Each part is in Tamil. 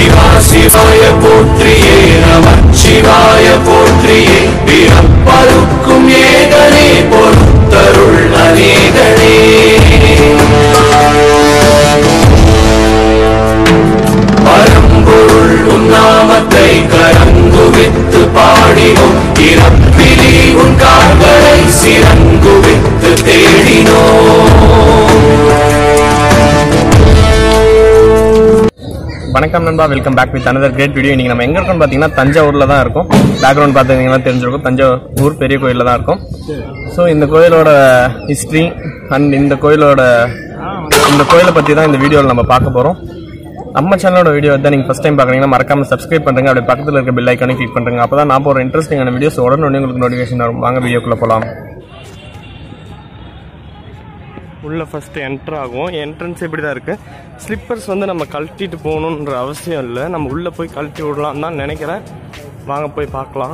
சிவா சிவாய போற்றியே நமச்சிவாய போற்றியே பிறப்பருக்கும் ஏகனே பொறுத்தருள் அநேகனே பரம்பொருள் உன்னாமத்தை கரங்குவித்து பாடினோம் இறப்பிலி உன் கால்களை சிறங்குவித்து தேடினோம் வணக்கம் நண்பா welcome back with another great video இன்னைக்கு நம்ம எங்க இருக்கோம்னு பார்த்தீங்கன்னா தஞ்சாவூர்ல தான் இருக்கும் பேக்ரவுண்ட் பார்த்தீங்கன்னா தெரிஞ்சிருக்கும் தஞ்சாவூர் பெரிய கோயிலில் தான் இருக்கும் ஸோ இந்த கோயிலோட ஹிஸ்ட்ரி அண்ட் இந்த கோயிலோட இந்த கோயிலை பற்றி தான் இந்த வீடியோவில் நம்ம பார்க்க போகிறோம் நம்ம சேனலோட வீடியோ தான் நீங்கள் ஃபஸ்ட் டைம் பார்க்குறீங்கன்னா மறக்காம சப்ஸ்கிரைப் பண்ணுங்க அப்படியே பக்கத்தில் இருக்க பெல் ஐக்கானே கிளிக் பண்ணுங்க அப்போ தான் நான் போகிற இன்ட்ரெஸ்டிங்கான வீடியோஸ் உடனே உங்களுக்கு நோட்டிஃபிகேஷன் வரும் வாங்க வீடியோக்குள்ளே போகலாம் உள்ளே ஃபஸ்ட்டு என்ட்ரு ஆகும் என்ட்ரன்ஸ் இப்படி தான் இருக்குது ஸ்லிப்பர்ஸ் வந்து நம்ம கழட்டிட்டு போகணுன்ற அவசியம் இல்லை நம்ம உள்ளே போய் கழட்டி விடலாம் தான் நினைக்கிறேன் வாங்க போய் பார்க்கலாம்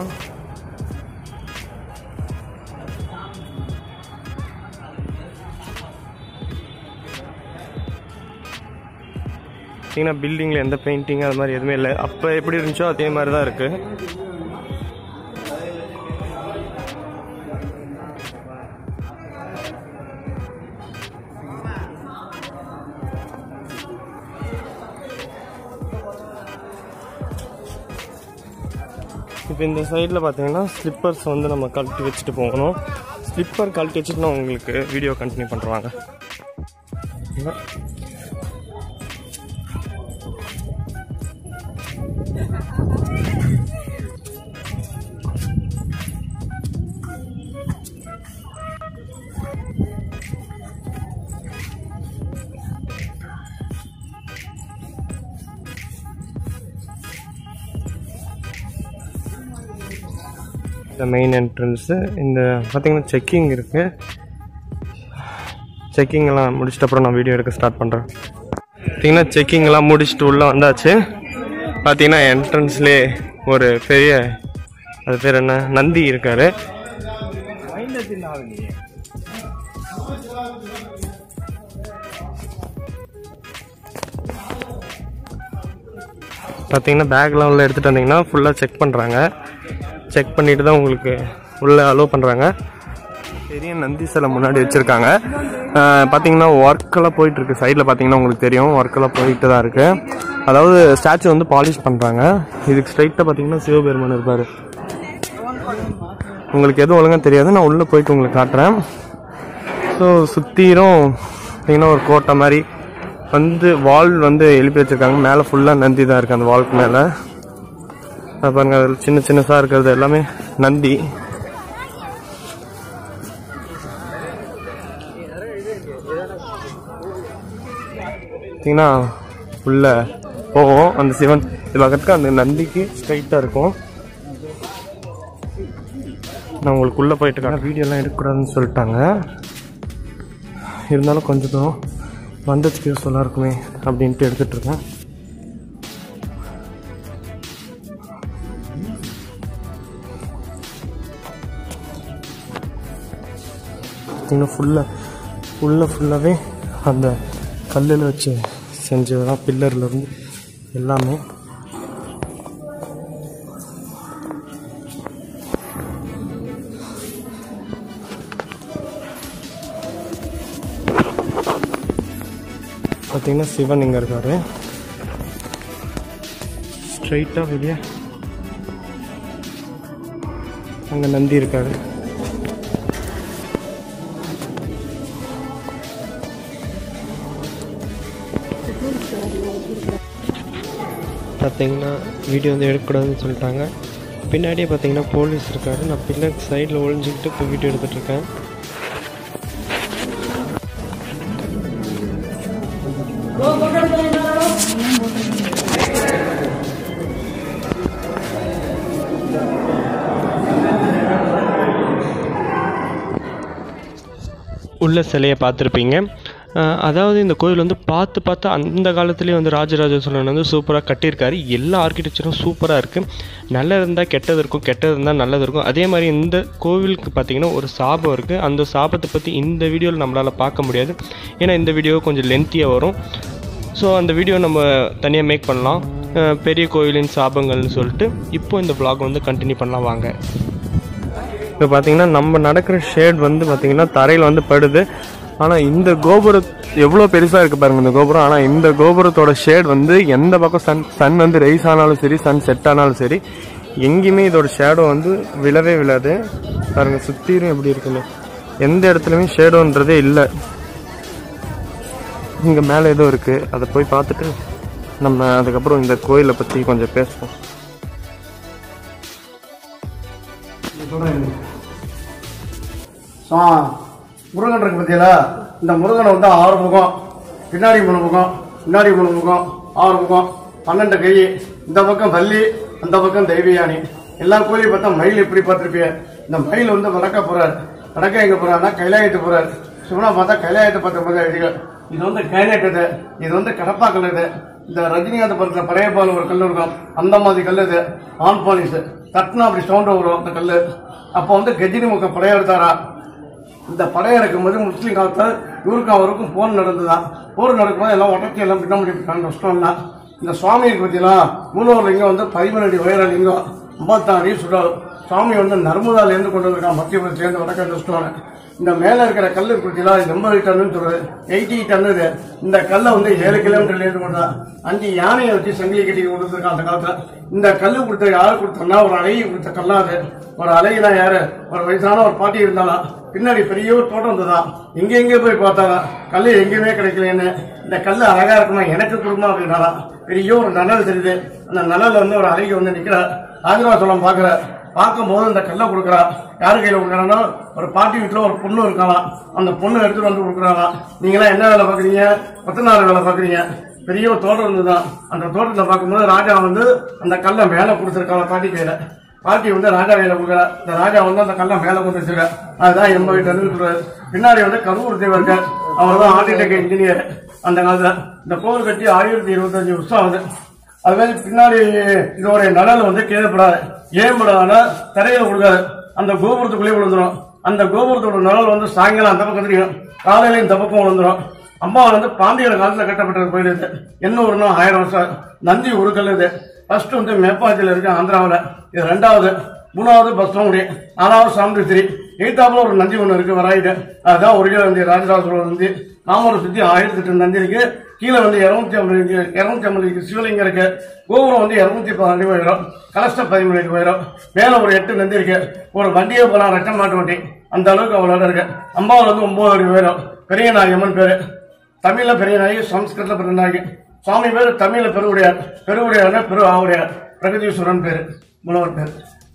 பார்த்தீங்கன்னா பில்டிங்கில் எந்த பெயிண்டிங் அது மாதிரி எதுவுமே இல்லை அப்போ எப்படி இருந்துச்சோ அதே மாதிரி தான் இருக்குது இப்போ இந்த சைடில் பார்த்தீங்கன்னா ஸ்லிப்பர்ஸ் வந்து நம்ம கழட்டி வச்சுட்டு போகணும் ஸ்லிப்பர் கழட்டி வச்சுட்டு நான் உங்களுக்கு வீடியோ கண்டினியூ பண்ணுறாங்க இந்த மெயின் என்ட்ரன்ஸு இந்த பார்த்தீங்கன்னா செக்கிங் இருக்குது செக்கிங் எல்லாம் முடிச்சிட்ட அப்புறம் நான் வீடியோ எடுக்க ஸ்டார்ட் பண்ணுறேன் பார்த்தீங்கன்னா செக்கிங் எல்லாம் முடிச்சுட்டு உள்ளே வந்தாச்சு பார்த்தீங்கன்னா என்ட்ரன்ஸ்லேயே ஒரு பெரிய அது பேர் என்ன நந்தி இருக்காரு பார்த்தீங்கன்னா பேக்லாம் உள்ள எடுத்துகிட்டு வந்தீங்கன்னா ஃபுல்லாக செக் பண்ணுறாங்க செக் பண்ணிட்டு தான் உங்களுக்கு உள்ளே அலோவ் பண்ணுறாங்க பெரிய நந்தி சிலை முன்னாடி வச்சுருக்காங்க பார்த்தீங்கன்னா ஒர்க்கெல்லாம் போயிட்டுருக்கு சைடில் பார்த்தீங்கன்னா உங்களுக்கு தெரியும் ஒர்க்கெல்லாம் போயிட்டு தான் இருக்குது அதாவது ஸ்டாச்சு வந்து பாலிஷ் பண்ணுறாங்க இதுக்கு ஸ்ட்ரைட்டாக பார்த்தீங்கன்னா சிவபெருமான் இருப்பார் உங்களுக்கு எதுவும் ஒழுங்காக தெரியாது நான் உள்ளே போயிட்டு உங்களுக்கு காட்டுறேன் ஸோ சுற்றிலும் பார்த்தீங்கன்னா ஒரு கோட்டை மாதிரி வந்து வால் வந்து எழுப்பி வச்சிருக்காங்க மேலே ஃபுல்லாக நந்தி தான் இருக்குது அந்த வால்க்கு மேலே அது பாருங்க அதில் சின்ன சின்னதாக இருக்கிறது எல்லாமே நந்தி பார்த்தீங்கன்னா உள்ள போவோம் அந்த சிவன் இது பக்கத்துக்கு அந்த நந்திக்கு ஸ்ட்ரைட்டாக இருக்கும் நான் உங்களுக்கு உள்ளே போயிட்டு இருக்கேன் வீடியோலாம் எடுக்கக்கூடாதுன்னு சொல்லிட்டாங்க இருந்தாலும் கொஞ்சம் தூரம் வந்ததுக்கு யூஸ்ஃபுல்லாக இருக்குமே அப்படின்ட்டு எடுத்துகிட்டு இருக்கேன் பார்த்தீங்கன்னா ஃபுல்லாக ஃபுல்லாக ஃபுல்லாகவே அந்த கல்லில் வச்சு செஞ்சது தான் பில்லர்லேருந்து எல்லாமே பார்த்தீங்கன்னா சிவன் இங்கே இருக்காரு ஸ்ட்ரைட்டாக வெளியே அங்கே நந்தி இருக்காரு பார்த்தீங்கன்னா வீடியோ வந்து எடுக்கக்கூடாதுன்னு சொல்லிட்டாங்க பின்னாடியே பார்த்தீங்கன்னா போலீஸ் இருக்காரு நான் பின்னாடி சைடில் ஒழிஞ்சிக்கிட்டு இப்போ வீடியோ எடுத்துகிட்டு இருக்கேன் உள்ள சிலையை பார்த்துருப்பீங்க அஹ் அதாவது இந்த கோயில் வந்து பார்த்து பார்த்து அந்த காலத்துலேயே வந்து ராஜராஜ சோழன் வந்து சூப்பராக கட்டியிருக்காரு எல்லா ஆர்கிடெக்சரும் சூப்பராக இருக்குது நல்லது இருந்தால் கெட்டது இருக்கும் கெட்டது இருந்தால் நல்லது இருக்கும் அதே மாதிரி இந்த கோவிலுக்கு பார்த்தீங்கன்னா ஒரு சாபம் இருக்குது அந்த சாபத்தை பற்றி இந்த வீடியோவில் நம்மளால் பார்க்க முடியாது ஏன்னா இந்த வீடியோ கொஞ்சம் லென்த்தியாக வரும் ஸோ அந்த வீடியோ நம்ம தனியாக மேக் பண்ணலாம் அஹ், பெரிய கோயிலின் சாபங்கள்னு சொல்லிட்டு இப்போ இந்த vlog வந்து கண்டினியூ பண்ணலாம் வாங்க இப்போ பார்த்தீங்கன்னா நம்ம நடக்கிற ஷேட் வந்து பார்த்தீங்கன்னா தரையில் வந்து படுது ஆனால் இந்த கோபுரம் எவ்வளோ பெருசாக இருக்குது பாருங்க இந்த கோபுரம் ஆனால் இந்த கோபுரத்தோட ஷேட் வந்து எந்த பக்கம் சன் சன் வந்து ரைஸ் ஆனாலும் சரி சன் செட் ஆனாலும் சரி எங்கேயுமே இதோட ஷேடோ வந்து விழவே விழாது பாருங்க சுற்றிலும் எப்படி இருக்குன்னு எந்த இடத்துலையுமே ஷேடோன்றதே இல்லை இங்கே மேலே ஏதோ இருக்குது அதை போய் பார்த்துட்டு நம்ம அதுக்கப்புறம் இந்த கோயிலை பற்றி கொஞ்சம் பேசுவோம் சா முருகன் இருக்கு பத்தியில இந்த முருகனை வந்து ஆறு முகம் பின்னாடி மூணு முகம் முன்னாடி மூணு முகம் ஆறு முகம் பன்னெண்டு கை இந்த பக்கம் பள்ளி அந்த பக்கம் தெய்வயானி எல்லா கோயிலையும் பார்த்தா மயில் எப்படி பார்த்துருப்பீங்க இந்த மயில் வந்து வடக்க போறாரு வடக்க எங்க போறாருன்னா கைலாயத்து போறாரு சிவனா பார்த்தா கைலாயத்தை பார்த்த மாதிரி அடிகள் இது வந்து கைலாயத்து இது வந்து கடப்பா கல் இது இந்த ரஜினிகாந்த் படத்துல பழைய பால் ஒரு கல் இருக்கும் அந்த மாதிரி கல் இது ஆன் பாலிஸ் தட்டினா அப்படி சவுண்ட் வரும் அந்த கல் அப்போ வந்து கஜினி முக்க பழைய எடுத்தாரா இந்த படையை இருக்கும்போது முஸ்லீம் காலத்தில் இவருக்கும் அவருக்கும் போர் நடந்துதான் போர் நடக்கும்போது எல்லாம் உடச்சி எல்லாம் பின்ன முடியும் கஷ்டம்னா இந்த சுவாமியை பற்றிலாம் மூலவர் லிங்கம் வந்து பதிமூணு அடி உயர லிங்கம் ஐம்பத்தாறு அடி சுடல் சுவாமி வந்து நர்மதாலேருந்து கொண்டு வந்திருக்கான் மத்திய பிரதேசலேருந்து வடக்கு கஷ்டம் இந்த மேல இருக்கிற கல் பற்றிலாம் எண்பது டன்னு சொல்றது எயிட்டி டன்னு இது இந்த கல்லை வந்து ஏழு கிலோமீட்டர்ல இருந்து கொண்டு வந்தான். அஞ்சு யானையை வச்சு சங்கிலி கட்டி கொண்டு வந்திருக்கான் அந்த காலத்துல இந்த கல்லு கொடுத்த யாரு கொடுத்தோம்னா ஒரு அழகி கொடுத்த கல்லா அது ஒரு அழகினா யாரு ஒரு வயசான ஒரு பாட்டி இருந்தாலும் பின்னாடி பெரிய ஒரு தோட்டம் இருந்ததான் எங்க எங்க போய் பார்த்தாலும் கல்லு எங்கேயுமே கிடைக்கலன்னு இந்த கல்லு அழகா இருக்குமா எனக்கு கொடுமா அப்படின்னாலாம் பெரிய ஒரு நனல் தெரியுது அந்த நனல்ல வந்து ஒரு அழகி வந்து நிக்கிற ஆதிராசலம் பாக்குற பார்க்கும்போது இந்த கல்லை கொடுக்குறா யாரு கையில கொடுக்குறாங்கன்னா ஒரு பாட்டி வீட்டுல ஒரு பொண்ணு இருக்காளாம் அந்த பொண்ணு எடுத்துட்டு வந்து கொடுக்குறாளாம் நீங்களாம் என்ன வேலை பாக்குறீங்க கொத்தனார் வேலை பாக்குறீங்க பெரிய ஒரு தோட்டம் இருந்துதான் அந்த தோட்டத்துல பார்க்கும்போது ராஜா வந்து அந்த கல்லை மேல கொடுத்துருக்காங்க பாட்டி கையில பாட்டி வந்து ராஜா கையில கொடுக்குறா இந்த ராஜா வந்து அந்த கல்லை மேல கொண்டு வச்சிருக்க அதுதான் எண்பது வீட்டு சொல்றாரு பின்னாடி வந்து கரூர் தேவர் இருக்கார் அவர் தான் ஆர்டிடெக் இன்ஜினியர் அந்த காலத்துல இந்த கோவில் கட்டி ஆயிரத்தி இருபத்தஞ்சு வருஷம் ஆகுது அது மாதிரி பின்னாடி இதோட நலல் வந்து கீழப்படாது ஏன் படாதுன்னா தரையில கொடுக்காது அந்த கோபுரத்துக்குள்ளே விழுந்துரும் அந்த கோபுரத்தோட நலல் வந்து சாயங்காலம் அந்த பக்கம் தெரியும் காலையில இந்த பக்கம் விழுந்துரும் அம்மா வந்து பாண்டியர் காலத்துல கட்டப்பட்ட கோயில் இது என்ன ஒரு நாள் ஆயிரம் வருஷம் நந்தி ஒரு கல் இது ஃபர்ஸ்ட் வந்து மேப்பாத்தியில் இருக்கு ஆந்திராவில் இது ரெண்டாவது மூணாவது பஸ்தமுடி நாலாவது சாமுண்டிஸ்திரி எயித்தாப்புல ஒரு நந்தி ஒன்று இருக்கு வராயிட்டு அதுதான் ஒரிஜினல் நந்தி ராஜராஜோட நந்தி நாமரை சுத்தி ஆயிரத்தி எட்டு நந்தி இருக்கு கீழே வந்து இருநூத்தி ஐம்பது இருக்கு இருநூத்தி ஐம்பது இருக்கு சிவலிங்கம் இருக்கு கோபுரம் வந்து இருநூத்தி பதினஞ்சு உயரம் கலஸ்ட பதிமூணு அடி உயரம் மேல ஒரு எட்டு நந்தி இருக்கு ஒரு வண்டியே போலாம் ரெட்ட மாட்டு வண்டி அந்த அளவுக்கு அவ்வளோ இடம் இருக்கு அம்பாவில் வந்து ஒன்பது அடி உயரம் பெரிய நாயம்மன் பேரு தமிழ்ல பெரிய நாயகி சம்ஸ்கிருதத்துல பெரிய நாயகி சுவாமி பேரு தமிழ்ல பெருவுடையார் பெருவுடையார்னா பெரு ஆவுடையார் பிரகதீஸ்வரன் பேரு முனவர் பேரு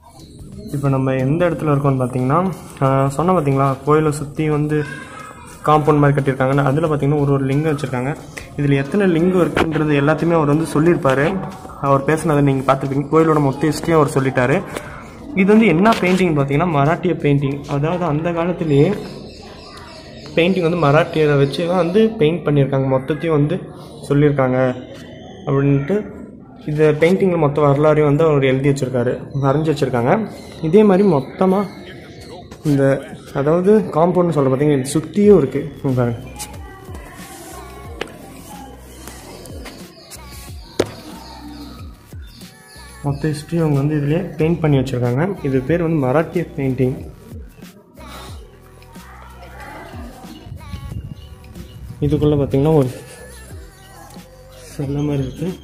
இப்போ நம்ம எந்த இடத்துல இருக்கோம்னு பார்த்தீங்கன்னா ஆஹ் சொன்ன பார்த்தீங்களா கோயிலை சுற்றி வந்து காம்பவுண்ட் மாதிரி கட்டியிருக்காங்கன்னு அதில் பார்த்தீங்கன்னா ஒரு ஒரு லிங்கம் வச்சுருக்காங்க இதில் எத்தனை லிங்கம் இருக்குன்றது எல்லாத்தையுமே அவர் வந்து சொல்லியிருப்பாரு அவர் பேசுனதை நீங்கள் பார்த்துருப்பீங்க கோயிலோட மொத்த ஹிஸ்ட்ரியும் அவர் சொல்லிட்டாரு இது வந்து என்ன பெயிண்டிங் பார்த்தீங்கன்னா மராட்டிய பெயிண்டிங் அதாவது அந்த காலத்திலேயே பெயிண்டிங் வந்து மராட்டியரை வச்சு தான் வந்து பெயிண்ட் பண்ணியிருக்காங்க மொத்தத்தையும் வந்து சொல்லியிருக்காங்க அப்படின்ட்டு இந்த பெயிண்டிங்கில் மொத்த வரலாறையும் வந்து அவர் எழுதி வச்சிருக்காரு வரைஞ்சி வச்சிருக்காங்க இதே மாதிரி மொத்தமாக இந்த அதாவது காம்பவுண்ட் சொல்ல பார்த்தீங்கன்னா இது சுற்றியும் இருக்குது பாருங்க மொத்த ஹிஸ்ட்ரி அவங்க வந்து இதுலேயே பெயிண்ட் பண்ணி வச்சுருக்காங்க இது பேர் வந்து மராட்டிய பெயிண்டிங் இதுக்குள்ளே பார்த்தீங்கன்னா ஒரு சில மாதிரி இருக்குது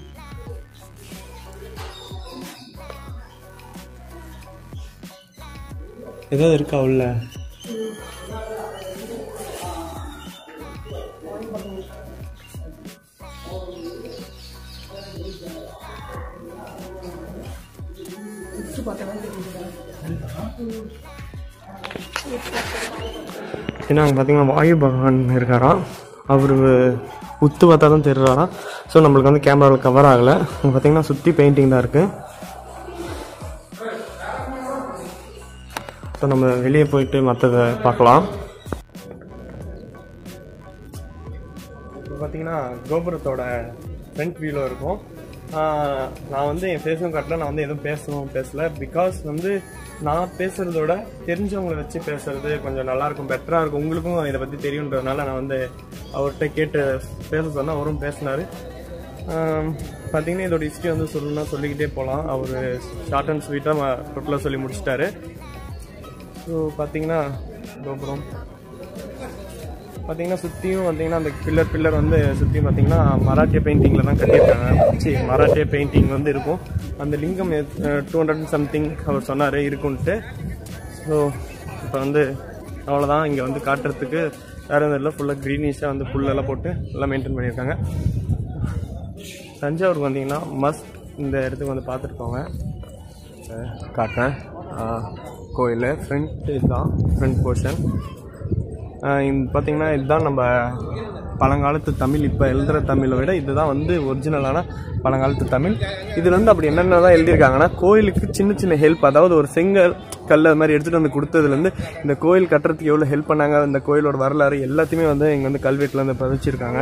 ஏதாவது இருக்கா உள்ள ஏன்னா அங்கே பார்த்தீங்கன்னா வாயு பகவான் இருக்காராம் அவர் உத்து பார்த்தா தான் தெரிறாராம் ஸோ நம்மளுக்கு வந்து கேமராவில் கவர் ஆகலை அங்கே பார்த்தீங்கன்னா சுற்றி பெயிண்டிங் தான் இருக்குது ஸோ நம்ம வெளியே போயிட்டு மற்றதை பார்க்கலாம் இப்போ பார்த்தீங்கன்னா கோபுரத்தோட ஃப்ரண்ட் வியூவில் இருக்கும் ஆஹ் நான் வந்து என் ஃபேஸும் காட்டில் நான் வந்து எதுவும் பேசவும் பேசல பிகாஸ் வந்து நான் பேசுகிறதோட தெரிஞ்சவங்களை வச்சு பேசுறது கொஞ்சம் நல்லாயிருக்கும் பெட்டராக இருக்கும் உங்களுக்கும் இதை பற்றி தெரியுன்றதுனால நான் வந்து அவர்கிட்ட கேட்டு பேச சொன்னேன் அவரும் பேசினார் பார்த்தீங்கன்னா இதோட ஹிஸ்ட்ரி வந்து சொல்லணும்னா சொல்லிக்கிட்டே போகலாம் அவர் ஷார்ட் அண்ட் ஸ்வீட்டாக டோட்டலாக சொல்லி முடிச்சிட்டாரு ஸோ பார்த்தீங்கன்னா கோபுரம் பார்த்தீங்கன்னா சுற்றியும் பார்த்தீங்கன்னா அந்த பில்லர் பில்லர் வந்து சுற்றியும் பார்த்தீங்கன்னா மராட்டிய பெயிண்டிங்கில் தான் கட்டியிருக்காங்க சி மராட்டிய பெயிண்டிங் வந்து இருக்கும் அந்த லிங்கம் டூ ஹண்ட்ரட் சம்திங் அவர் சொன்னார் இருக்குன்ட்டு ஸோ இப்போ வந்து அவ்வளோதான் இங்கே வந்து காட்டுறதுக்கு வேறு எதுவும் இல்லை ஃபுல்லாக க்ரீனிஷாக வந்து புல்லெல்லாம் போட்டு எல்லாம் மெயின்டைன் பண்ணியிருக்காங்க தஞ்சாவூருக்கு வந்தீங்கன்னா மஸ்ட் இந்த இடத்துக்கு வந்து பார்த்துட்டு போங்க அஹ் காட்டுறேன் கோயில் ஃப்ரண்ட் இதுதான் ஃப்ரண்ட் போர்ஷன் இந்த பார்த்தீங்கன்னா இதுதான் நம்ம பழங்காலத்து தமிழ் இப்போ எழுதுகிற தமிழை விட இதுதான் வந்து ஒரிஜினலான பழங்காலத்து தமிழ் இதில் வந்து அப்படி என்னென்ன தான் எழுதியிருக்காங்கன்னா கோயிலுக்கு சின்ன சின்ன ஹெல்ப் அதாவது ஒரு செங்கல் கல் அது மாதிரி எடுத்துகிட்டு வந்து கொடுத்ததுலேருந்து இந்த கோயில் கட்டுறதுக்கு எவ்வளோ ஹெல்ப் பண்ணாங்க இந்த கோயிலோட வரலாறு எல்லாத்தையுமே வந்து இங்கே வந்து கல்வெட்டில் வந்து பதிச்சிருக்காங்க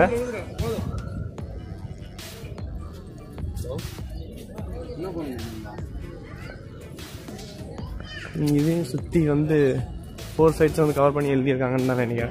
இதையும் சுற்றி வந்து ஃபோர் சைட்ஸ் வந்து கவர் பண்ணி எழுதியிருக்காங்கன்னு தான் நினைக்கிறேன்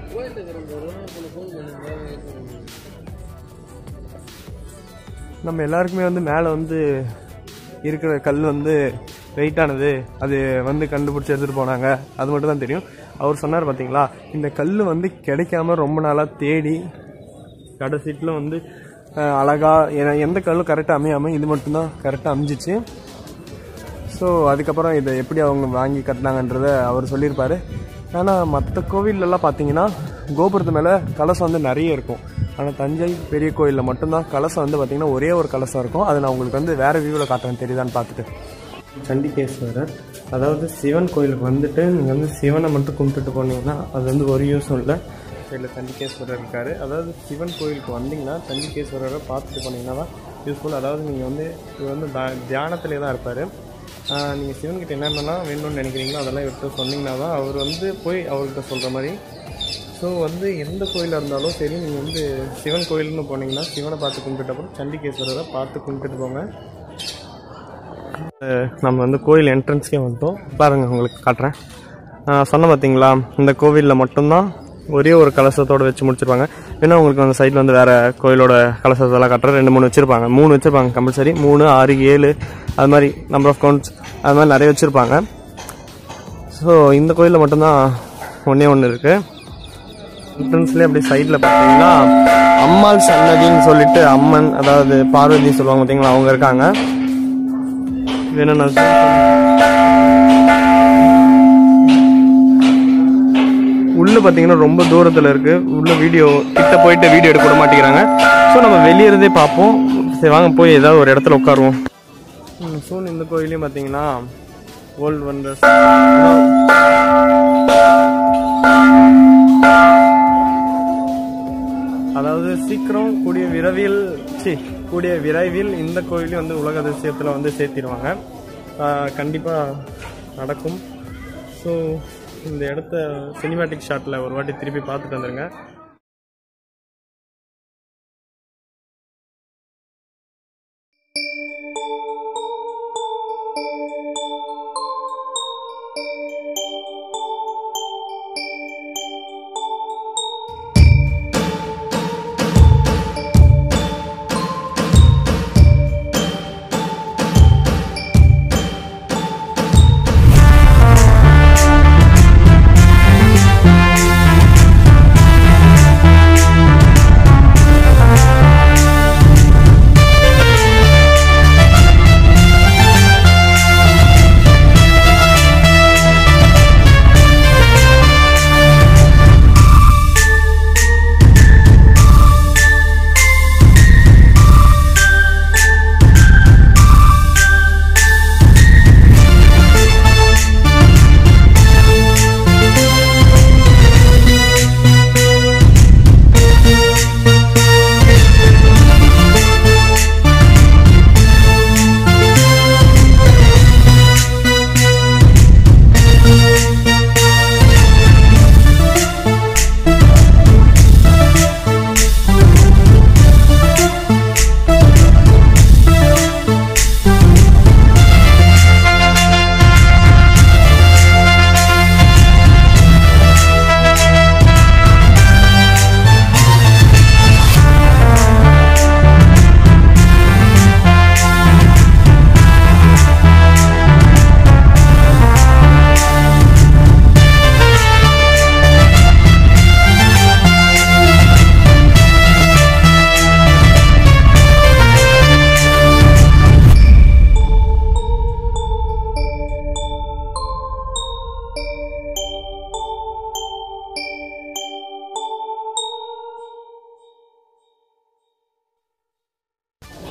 நம்ம எல்லாருக்குமே வந்து மேலே வந்து இருக்கிற கல் வந்து வெயிட்டானது அது வந்து கண்டுபிடிச்சி எடுத்துகிட்டு போனாங்க அது மட்டும் தான் தெரியும் அவர் சொன்னார் பார்த்தீங்களா இந்த கல் வந்து கிடைக்காம ரொம்ப நாளாக தேடி கடைசீட்டில் வந்து அஹ், அழகா எ- எந்த கல்லும் கரெக்டாக அமையாமல் இது மட்டும்தான் கரெக்டாக அமைஞ்சிச்சு ஸோ அதுக்கப்புறம் இதை எப்படி அவங்க வாங்கி கட்டினாங்கன்றத அவர் சொல்லியிருப்பாரு ஆனால் மற்ற கோவில்லலாம் பார்த்தீங்கன்னா கோபுரத்து மேலே கலசம் வந்து நிறைய இருக்கும் ஆனால் தஞ்சை பெரிய கோயிலில் மட்டும்தான் கலசம் வந்து பார்த்தீங்கன்னா ஒரே ஒரு கலசம் இருக்கும் அதை நான் உங்களுக்கு வந்து வேறு வியூவில் காட்டுறேன் தெரியுதான்னு பார்த்துட்டு சண்டிகேஸ்வரர் அதாவது சிவன் கோயிலுக்கு வந்துட்டு நீங்கள் வந்து சிவனை மட்டும் கும்பிட்டுட்டு போனீங்கன்னா அது வந்து ஒரு யூஸும் இல்லை சைடில் சண்டிகேஸ்வரர் இருக்கார் அதாவது சிவன் கோயிலுக்கு வந்தீங்கன்னா சண்டிகேஸ்வரரை பார்த்துட்டு போனீங்கன்னா தான் யூஸ்ஃபுல் அதாவது நீங்கள் வந்து இவர் வந்து த- தியானத்திலே தான் இருப்பார் நீங்கள் சிவன்கிட்ட என்னென்னலாம் வேணும்னு நினைக்கிறீங்களோ அதெல்லாம் இவர்கிட்ட சொன்னீங்கன்னா தான் அவர் வந்து போய் அவர்கிட்ட சொல்கிற மாதிரி ஸோ வந்து எந்த கோயிலாக இருந்தாலும் சரி நீங்கள் வந்து சிவன் கோயில்னு போனீங்கன்னா சிவனை பார்த்து கும்பிட்டு அப்புறம் சண்டிகேஸ்வரரை பார்த்து கும்பிட்டுட்டு போங்க அஹ் நம்ம வந்து கோயில் என்ட்ரன்ஸ்க்கே வந்துட்டோம் பாருங்கள் உங்களுக்கு காட்டுறேன் நான் சொன்ன பார்த்தீங்களா இந்த கோவிலில் மட்டும்தான் ஒரே ஒரு கலசத்தோடு வச்சு முடிச்சிருப்பாங்க ஏன்னா உங்களுக்கு அந்த சைடில் வந்து வேறு கோயிலோட கலசத்தெல்லாம் காட்டுறேன் ரெண்டு மூணு வச்சுருப்பாங்க மூணு வச்சுருப்பாங்க கம்பல்சரி மூணு ஆறு ஏழு அது மாதிரி நம்பர் ஆஃப் கவுண்ட்ஸ் அது மாதிரி நிறைய வச்சுருப்பாங்க ஸோ இந்த கோயிலில் மட்டும்தான் ஒன்றே ஒன்று இருக்குது என்ட்ரன்ஸ்லேயே அப்படி சைடில் பார்த்தீங்கன்னா அம்மாள் சன்னதின்னு சொல்லிட்டு அம்மன் அதாவது பார்வதி சொல்லுவாங்க பார்த்தீங்களா அவங்க இருக்காங்க வேணா நான் zoom பண்ணி- உள்ள பார்த்தீங்கன்னா ரொம்ப தூரத்தில் இருக்கு உள்ள வீடியோ கிட்ட போயிட்டு வீடியோ எடுக்க விட மாட்டேங்கிறாங்க ஸோ நம்ம வெளியே இருந்தே பார்ப்போம் சரி வாங்க போய் ஏதாவது ஒரு இடத்துல உட்காருவோம் ஸோ இந்த கோயிலையும் பார்த்தீங்கன்னா ஓல்டு வண்டர்ஸ் அதாவது சீக்கிரம் கூடிய விரைவில் சி கூடிய விரைவில் இந்த கோயிலையும் வந்து உலக அதிசயத்தில் வந்து சேர்த்திடுவாங்க கண்டிப்பாக நடக்கும் ஸோ இந்த இடத்த சினிமேட்டிக் ஷாட்டில் ஒரு வாட்டி திருப்பி பார்த்துட்டு வந்துருங்க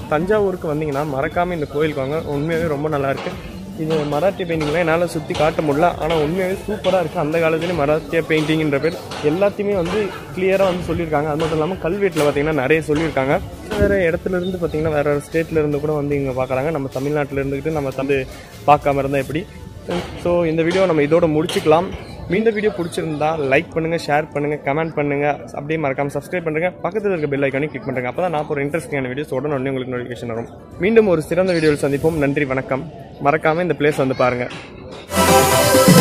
தஞ்சாவூருக்கு வந்தீங்கன்னா மறக்காமல் இந்த கோயிலுக்கு வாங்க உண்மையாகவே ரொம்ப நல்லா இருக்கு இது மராட்டிய பெயிண்டிங்லாம் என்னால் சுற்றி காட்ட முடியல ஆனால் உண்மையாகவே சூப்பராக இருக்குது அந்த காலத்துலேயும் மராட்டிய பெயிண்டிங்ன்ற பேர் எல்லாத்தையுமே வந்து கிளியராக வந்து சொல்லியிருக்காங்க அது மட்டும் இல்லாமல் கல்வெட்டில் பார்த்தீங்கன்னா நிறைய சொல்லியிருக்காங்க வேறு இடத்துல இருந்து பார்த்தீங்கன்னா வேறு ஸ்டேட்டில் இருந்து கூட வந்து இங்கே பார்க்குறாங்க நம்ம தமிழ்நாட்டில் இருந்துக்கிட்டு நம்ம வந்து பார்க்காம இருந்தால் எப்படி ஸோ இந்த வீடியோ நம்ம இதோட முடிச்சுக்கலாம் இந்த வீடியோ பிடிச்சிருந்தா லைக் பண்ணுங்கள் ஷேர் பண்ணுங்கள் கமெண்ட் பண்ணுங்கள் அப்படியே மறக்காமல் சப்ஸ்கிரைப் பண்ணுங்க பக்கத்தில் இருக்க பெல் ஐக்கானே கிளிக் பண்ணுங்க அப்போ தான் நான் ஒரு இன்ட்ரெஸ்டிங்கான வீடியோஸ் உடனே உடனே உங்களுக்கு நோட்டிஃபிகேஷன் வரும் மீண்டும் ஒரு சிறந்த வீடியோவில் சந்திப்போம் நன்றி வணக்கம் மறக்காமல் இந்த பிளேஸ் வந்து பாருங்கள்